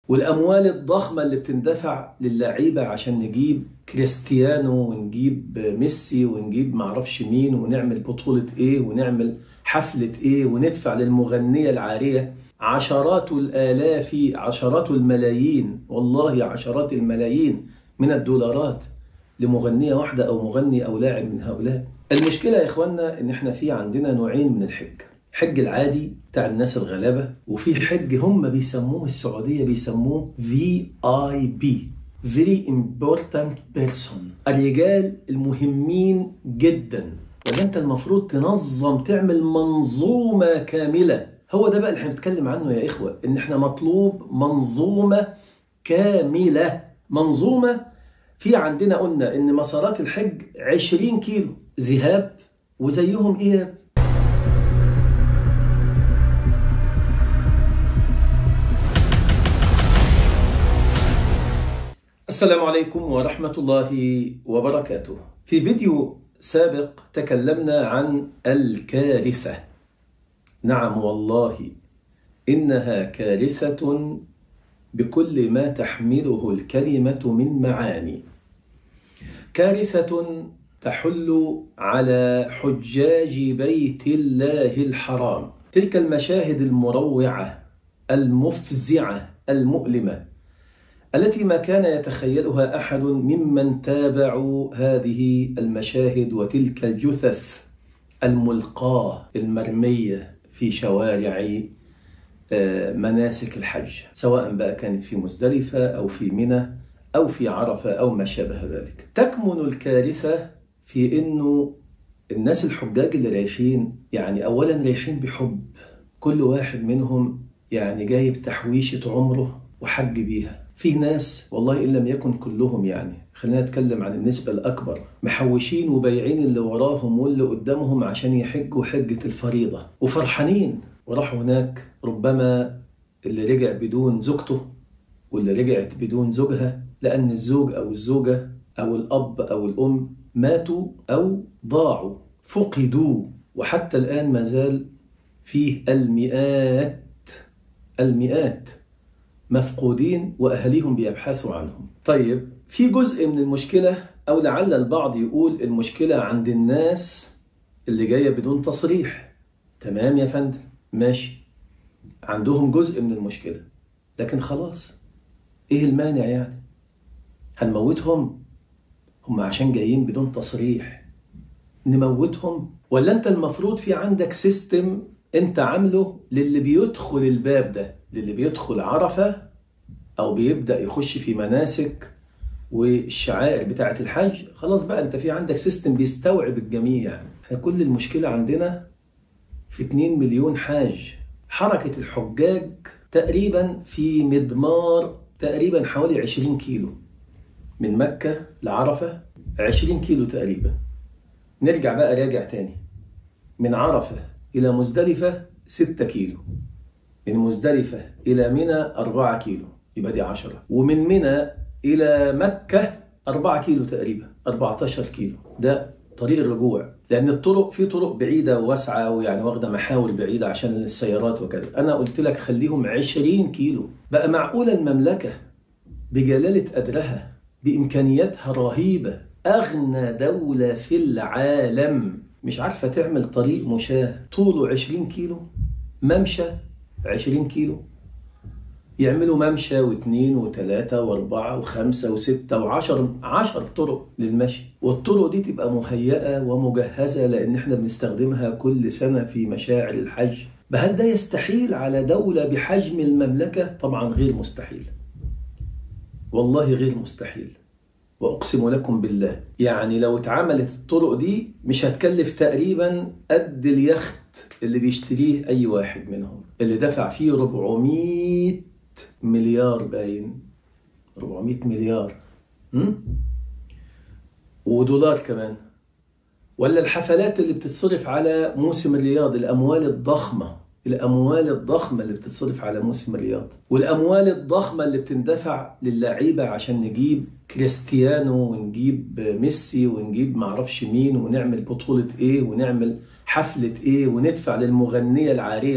والاموال الضخمه اللي بتندفع للعيبه عشان نجيب كريستيانو ونجيب ميسي ونجيب معرفش مين ونعمل بطوله ايه ونعمل حفله ايه وندفع للمغنيه العاريه عشرات الالاف عشرات الملايين والله عشرات الملايين من الدولارات لمغنيه واحده او مغني او لاعب من هؤلاء المشكله يا اخوانا ان احنا في عندنا نوعين من الحج حج العادي بتاع الناس الغلابه وفي حج هم بيسموه السعوديه بيسموه في اي بي very important person الرجال المهمين جدا ولا انت المفروض تنظم تعمل منظومه كامله هو ده بقى اللي احنا بنتكلم عنه يا اخوه ان احنا مطلوب منظومه كامله منظومه في عندنا قلنا ان مسارات الحج 20 كيلو ذهاب وزيهم اياب السلام عليكم ورحمة الله وبركاته. في فيديو سابق تكلمنا عن الكارثة. نعم والله إنها كارثة بكل ما تحمله الكلمة من معاني. كارثة تحل على حجاج بيت الله الحرام. تلك المشاهد المروعة المفزعة المؤلمة التي ما كان يتخيلها احد ممن تابعوا هذه المشاهد وتلك الجثث الملقاه المرميه في شوارع مناسك الحج سواء بقى كانت في مزدلفه او في منى او في عرفه او ما شابه ذلك. تكمن الكارثه في انه الناس الحجاج اللي رايحين يعني اولا رايحين بحب كل واحد منهم يعني جايب تحويشه عمره وحج بيها في ناس والله ان لم يكن كلهم يعني خلينا نتكلم عن النسبه الاكبر محوشين وبايعين اللي وراهم واللي قدامهم عشان يحجوا حجه الفريضه وفرحانين وراحوا هناك ربما اللي رجع بدون زوجته واللي رجعت بدون زوجها لان الزوج او الزوجه او الاب او الام ماتوا او ضاعوا فقدوا وحتى الان ما زال فيه المئات المئات مفقودين واهاليهم بيبحثوا عنهم. طيب في جزء من المشكله او لعل البعض يقول المشكله عند الناس اللي جايه بدون تصريح. تمام يا فندم ماشي. عندهم جزء من المشكله. لكن خلاص ايه المانع يعني؟ هنموتهم؟ هم عشان جايين بدون تصريح نموتهم؟ ولا انت المفروض في عندك سيستم انت عامله للي بيدخل الباب ده للي بيدخل عرفة أو بيبدأ يخش في مناسك والشعائر بتاعة الحج خلاص بقى أنت في عندك سيستم بيستوعب الجميع احنا كل المشكلة عندنا في 2 مليون حاج حركة الحجاج تقريبا في مدمار تقريبا حوالي 20 كيلو من مكة لعرفة 20 كيلو تقريبا نرجع بقى راجع تاني من عرفة إلى مزدلفة 6 كيلو من مزدلفة إلى منى 4 كيلو يبقى دي 10 ومن منى إلى مكة 4 كيلو تقريبا 14 كيلو ده طريق الرجوع لأن الطرق في طرق بعيدة وواسعة ويعني واخدة محاور بعيدة عشان السيارات وكذا أنا قلت لك خليهم 20 كيلو بقى معقولة المملكة بجلالة قدرها بإمكانياتها رهيبة أغنى دولة في العالم مش عارفة تعمل طريق مشاه طوله 20 كيلو ممشى 20 كيلو يعملوا ممشى واثنين وثلاثة وأربعة وخمسة وستة وعشر عشر طرق للمشي والطرق دي تبقى مهيئة ومجهزة لأن احنا بنستخدمها كل سنة في مشاعر الحج هل ده يستحيل على دولة بحجم المملكة؟ طبعا غير مستحيل والله غير مستحيل واقسم لكم بالله يعني لو اتعملت الطرق دي مش هتكلف تقريبا قد اليخت اللي بيشتريه اي واحد منهم اللي دفع فيه 400 مليار باين 400 مليار م? ودولار كمان ولا الحفلات اللي بتتصرف على موسم الرياض الاموال الضخمه الاموال الضخمه اللي بتتصرف على موسم الرياض والاموال الضخمه اللي بتندفع للعيبه عشان نجيب كريستيانو ونجيب ميسي ونجيب معرفش مين ونعمل بطوله ايه ونعمل حفله ايه وندفع للمغنيه العاريه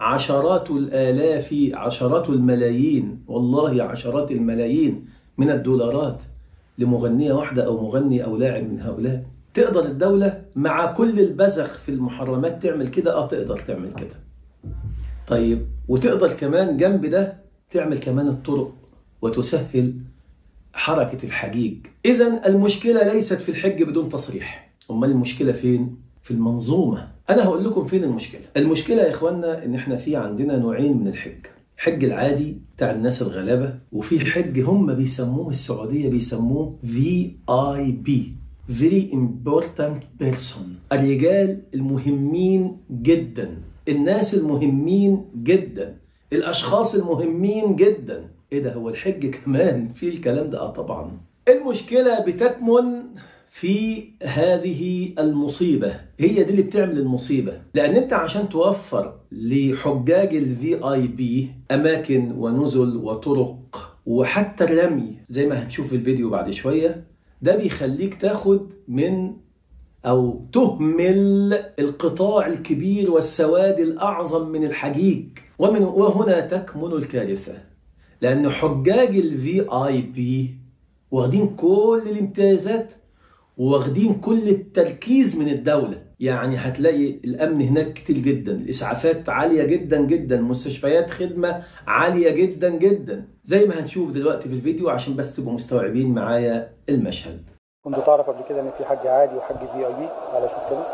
عشرات الآلاف عشرات الملايين والله عشرات الملايين من الدولارات لمغنية واحدة أو مغني أو لاعب من هؤلاء تقدر الدولة مع كل البذخ في المحرمات تعمل كده اه تقدر تعمل كده طيب وتقدر كمان جنب ده تعمل كمان الطرق وتسهل حركة الحجيج إذا المشكلة ليست في الحج بدون تصريح أمال المشكلة فين؟ في المنظومة أنا هقول لكم فين المشكلة المشكلة يا إخواننا إن إحنا في عندنا نوعين من الحج حج العادي بتاع الناس الغلابة وفي حج هم بيسموه السعودية بيسموه في اي بي very important person الرجال المهمين جدا الناس المهمين جدا الاشخاص المهمين جدا ايه ده هو الحج كمان في الكلام ده اه طبعا المشكله بتكمن في هذه المصيبة هي دي اللي بتعمل المصيبة لأن أنت عشان توفر لحجاج الفي آي بي أماكن ونزل وطرق وحتى الرمي زي ما هتشوف في الفيديو بعد شوية ده بيخليك تاخد من أو تهمل القطاع الكبير والسواد الأعظم من الحجيج ومن وهنا تكمن الكارثة لأن حجاج الفي آي بي واخدين كل الامتيازات واخدين كل التركيز من الدولة يعني هتلاقي الأمن هناك كتير جدا الإسعافات عالية جدا جدا مستشفيات خدمة عالية جدا جدا زي ما هنشوف دلوقتي في الفيديو عشان بس تبقوا مستوعبين معايا المشهد كنت تعرف قبل كده ان في حج عادي وحج في اي بي على شوف كده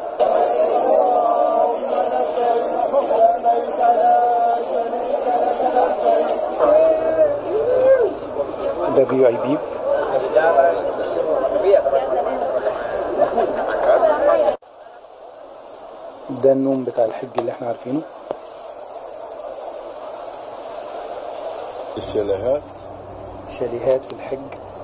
ده في اي بي ده النوم بتاع الحج اللي احنا عارفينه الشاليهات شاليهات في الحج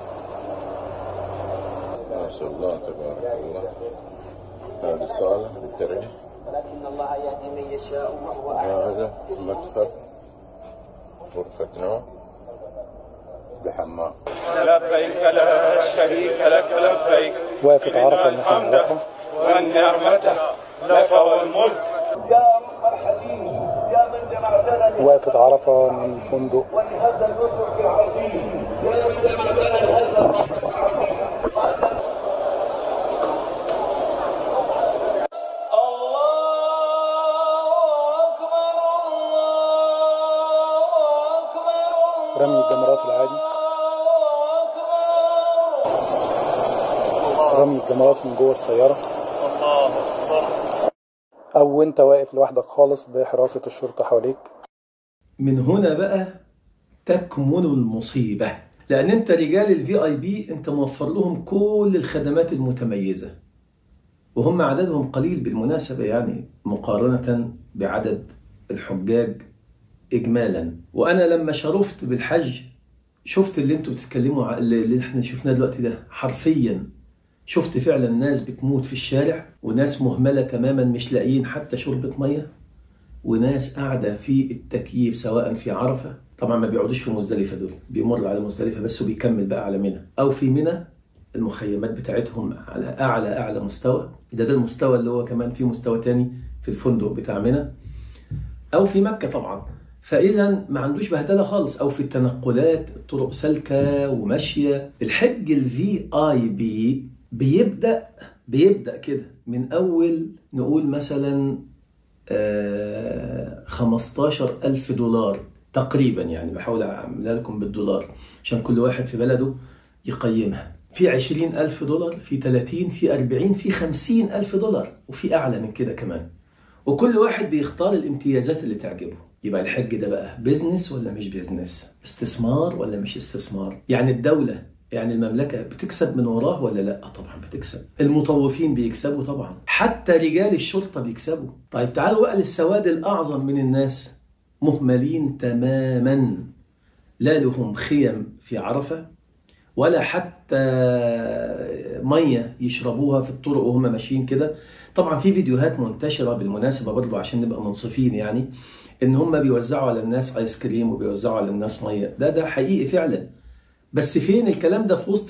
ما شاء الله تبارك الله هذه صالة للترعية ولكن الله يهدي من يشاء وهو أعلم هذا مدخل غرفة نوم بحمام لبيك لا شريك لك لبيك وقفت عرفة إن ان احنا الحمد نعرفها والنعمة لك والملك يا رب الحديث يا من جمعتنا وقفت عرفة من الفندق لهذا النصر العظيم يا من جمعتنا لهذا رمي الجمرات العادي رمي الجمرات من جوه السيارة أو وأنت واقف لوحدك خالص بحراسة الشرطة حواليك من هنا بقى تكمن المصيبة لأن أنت رجال الفي اي بي أنت موفر لهم كل الخدمات المتميزة وهم عددهم قليل بالمناسبة يعني مقارنة بعدد الحجاج إجمالا وأنا لما شرفت بالحج شفت اللي انتوا بتتكلموا ع- اللي اللي احنا شفناه دلوقتي ده حرفيا شفت فعلا ناس بتموت في الشارع وناس مهملة تماما مش لاقيين حتى شربة مية وناس قاعدة في التكييف سواء في عرفة طبعا ما بيقعدوش في مزدلفة دول بيمر على مزدلفة بس وبيكمل بقى على منى أو في منى المخيمات بتاعتهم على أعلى أعلى مستوى ده ده المستوى اللي هو كمان في مستوى تاني في الفندق بتاع منى أو في مكة طبعا فإذا ما عندوش بهدلة خالص أو في التنقلات الطرق سالكة وماشية الحج الفي آي بي بيبدأ بيبدأ كده من أول نقول مثلا آه 15 ألف دولار تقريبا يعني بحاول أعملها لكم بالدولار عشان كل واحد في بلده يقيمها في 20 ألف دولار في 30 في 40 في 50 ألف دولار وفي أعلى من كده كمان وكل واحد بيختار الامتيازات اللي تعجبه يبقى الحج ده بقى بيزنس ولا مش بيزنس استثمار ولا مش استثمار يعني الدولة يعني المملكة بتكسب من وراه ولا لا طبعا بتكسب المطوفين بيكسبوا طبعا حتى رجال الشرطة بيكسبوا طيب تعالوا بقى للسواد الأعظم من الناس مهملين تماما لا لهم خيم في عرفة ولا حتى ميه يشربوها في الطرق وهم ماشيين كده طبعا في فيديوهات منتشره بالمناسبه برضه عشان نبقى منصفين يعني ان هم بيوزعوا على الناس ايس كريم وبيوزعوا على الناس ميه ده ده حقيقي فعلا بس فين الكلام ده في وسط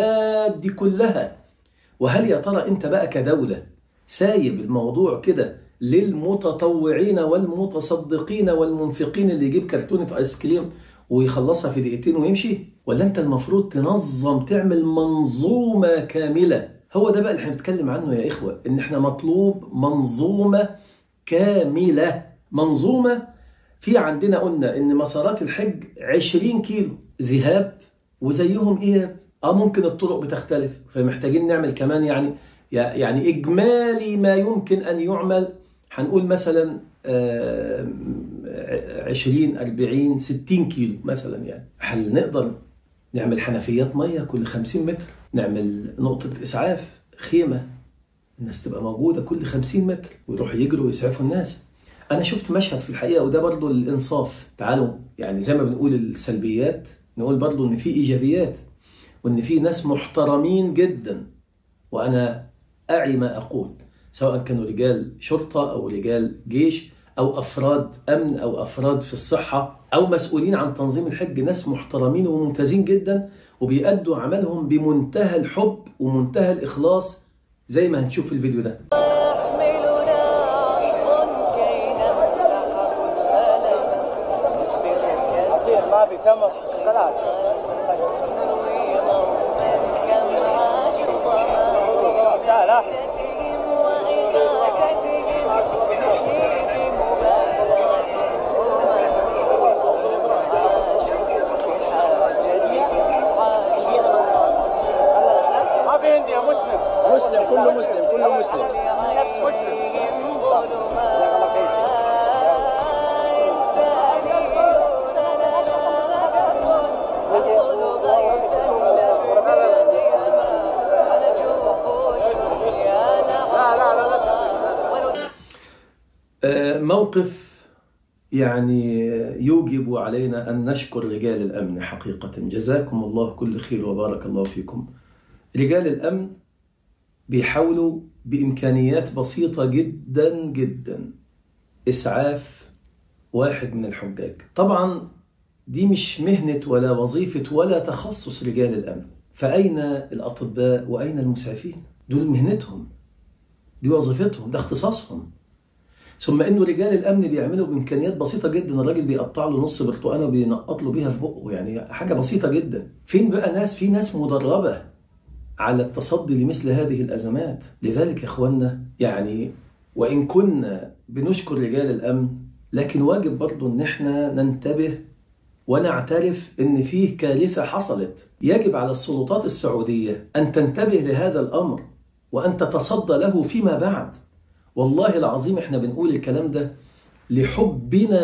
الاعداد دي كلها وهل يا ترى انت بقى كدوله سايب الموضوع كده للمتطوعين والمتصدقين والمنفقين اللي يجيب كرتونة آيس كريم ويخلصها في دقيقتين ويمشي ولا انت المفروض تنظم تعمل منظومة كاملة هو ده بقى اللي احنا بنتكلم عنه يا إخوة إن احنا مطلوب منظومة كاملة منظومة في عندنا قلنا إن مسارات الحج 20 كيلو ذهاب وزيهم إياب اه ممكن الطرق بتختلف فمحتاجين نعمل كمان يعني يعني اجمالي ما يمكن ان يعمل هنقول مثلا آه، 20 40 60 كيلو مثلا يعني هل نقدر نعمل حنفيات ميه كل 50 متر نعمل نقطه اسعاف خيمه الناس تبقى موجوده كل 50 متر ويروحوا يجروا ويسعفوا الناس انا شفت مشهد في الحقيقه وده برضو الانصاف تعالوا يعني زي ما بنقول السلبيات نقول برضو ان في ايجابيات وان في ناس محترمين جدا وانا اعي ما اقول سواء كانوا رجال شرطه او رجال جيش او افراد امن او افراد في الصحه او مسؤولين عن تنظيم الحج ناس محترمين وممتازين جدا وبيأدوا عملهم بمنتهى الحب ومنتهى الاخلاص زي ما هنشوف في الفيديو ده يحملنا عطف كي نمسح الألم نجبر ما في تمر ثلاث نروي قوما كم عاشوا ضمائرهم وإغاثتهم نحيي بمبادرة أمم عاشوا بحاجتهم عاشوا ما في عندي يا مسلم مسلم كله مسلم كله مسلم آه، موقف يعني يوجب علينا أن نشكر رجال الأمن حقيقة جزاكم الله كل خير وبارك الله فيكم رجال الأمن بيحاولوا بإمكانيات بسيطة جدا جدا إسعاف واحد من الحجاج طبعا دي مش مهنة ولا وظيفة ولا تخصص رجال الأمن فأين الأطباء وأين المسعفين دول مهنتهم دي وظيفتهم ده اختصاصهم ثم انه رجال الامن بيعملوا بامكانيات بسيطه جدا الراجل بيقطع له نص برتقانه وبينقط له بيها في بقه يعني حاجه بسيطه جدا فين بقى ناس في ناس مدربه على التصدي لمثل هذه الازمات لذلك يا اخوانا يعني وان كنا بنشكر رجال الامن لكن واجب برضو ان احنا ننتبه ونعترف ان فيه كارثه حصلت يجب على السلطات السعوديه ان تنتبه لهذا الامر وان تتصدى له فيما بعد والله العظيم احنا بنقول الكلام ده لحبنا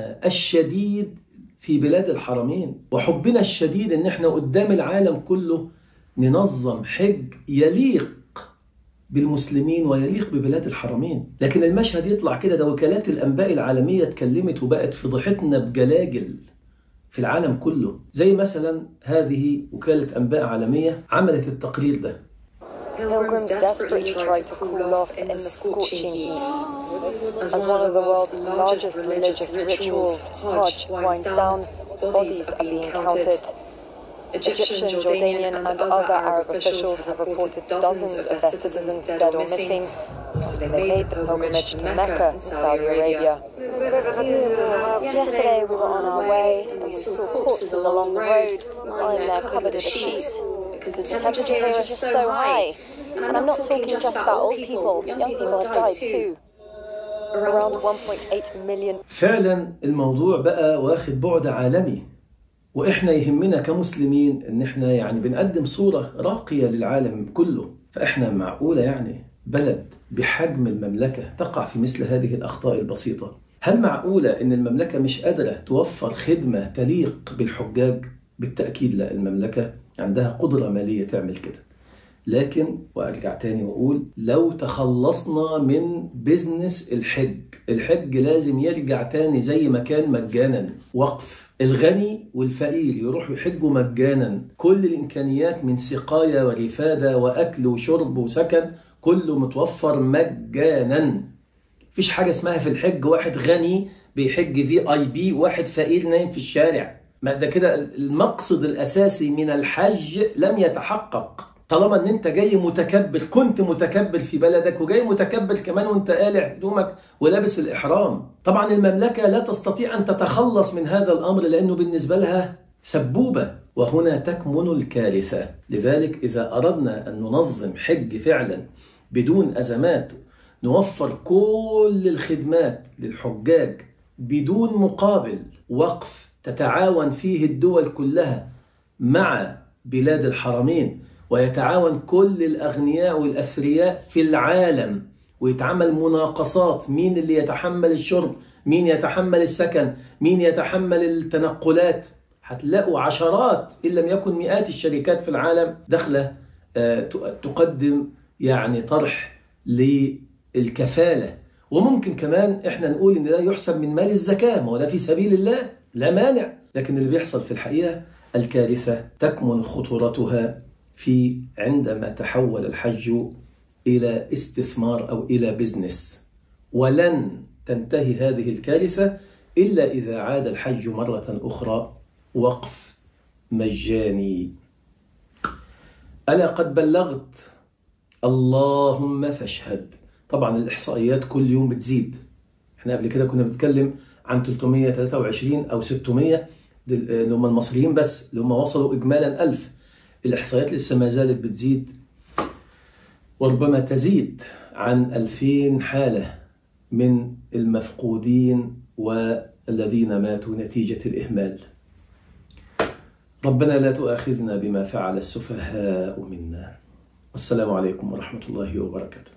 الشديد في بلاد الحرمين وحبنا الشديد ان احنا قدام العالم كله ننظم حج يليق بالمسلمين ويليق ببلاد الحرمين لكن المشهد يطلع كده ده وكالات الانباء العالميه اتكلمت وبقت فضحتنا بجلاجل في العالم كله زي مثلا هذه وكاله انباء عالميه عملت التقرير ده Pilgrims desperately try to cool off in the scorching heat. As one of the world's largest religious rituals, Hajj, winds down, bodies are being counted. Egyptian, Jordanian, and other Arab officials have reported dozens of their citizens dead or missing after they made the pilgrimage to Mecca in Saudi Arabia. Yesterday we were on our way and we saw corpses along the road lying there covered with a sheet. The temperatures here are just so high. And I'm not talking just about old people, young people have died too. Around 1.8 million فعلا الموضوع بقى واخد بعد عالمي واحنا يهمنا كمسلمين ان احنا يعني بنقدم صورة راقية للعالم كله فاحنا معقولة يعني بلد بحجم المملكة تقع في مثل هذه الأخطاء البسيطة هل معقولة ان المملكة مش قادرة توفر خدمة تليق بالحجاج بالتأكيد لا المملكة عندها قدرة مالية تعمل كده لكن وارجع تاني واقول لو تخلصنا من بزنس الحج الحج لازم يرجع تاني زي ما كان مجانا وقف الغني والفقير يروحوا يحجوا مجانا كل الامكانيات من سقايه ورفاده واكل وشرب وسكن كله متوفر مجانا مفيش حاجه اسمها في الحج واحد غني بيحج في اي بي واحد فقير نايم في الشارع ما ده كده المقصد الاساسي من الحج لم يتحقق طالما ان انت جاي متكبر كنت متكبر في بلدك وجاي متكبر كمان وانت قالع هدومك ولابس الاحرام طبعا المملكه لا تستطيع ان تتخلص من هذا الامر لانه بالنسبه لها سبوبه وهنا تكمن الكارثه لذلك اذا اردنا ان ننظم حج فعلا بدون ازمات نوفر كل الخدمات للحجاج بدون مقابل وقف تتعاون فيه الدول كلها مع بلاد الحرمين ويتعاون كل الأغنياء والأثرياء في العالم ويتعمل مناقصات مين اللي يتحمل الشرب مين يتحمل السكن مين يتحمل التنقلات هتلاقوا عشرات إن لم يكن مئات الشركات في العالم داخلة آه، تقدم يعني طرح للكفالة وممكن كمان احنا نقول ان ده يحسب من مال الزكاة ما هو ده في سبيل الله لا مانع لكن اللي بيحصل في الحقيقة الكارثة تكمن خطورتها في عندما تحول الحج إلى استثمار أو إلى بزنس ولن تنتهي هذه الكارثة إلا إذا عاد الحج مرة أخرى وقف مجاني ألا قد بلغت اللهم فاشهد طبعا الإحصائيات كل يوم بتزيد احنا قبل كده كنا بنتكلم عن 323 أو 600 دل- اللي هم المصريين بس اللي هم وصلوا إجمالا 1000 الإحصائيات لسه ما زالت بتزيد وربما تزيد عن 2000 حالة من المفقودين والذين ماتوا نتيجة الإهمال ربنا لا تؤاخذنا بما فعل السفهاء منا والسلام عليكم ورحمة الله وبركاته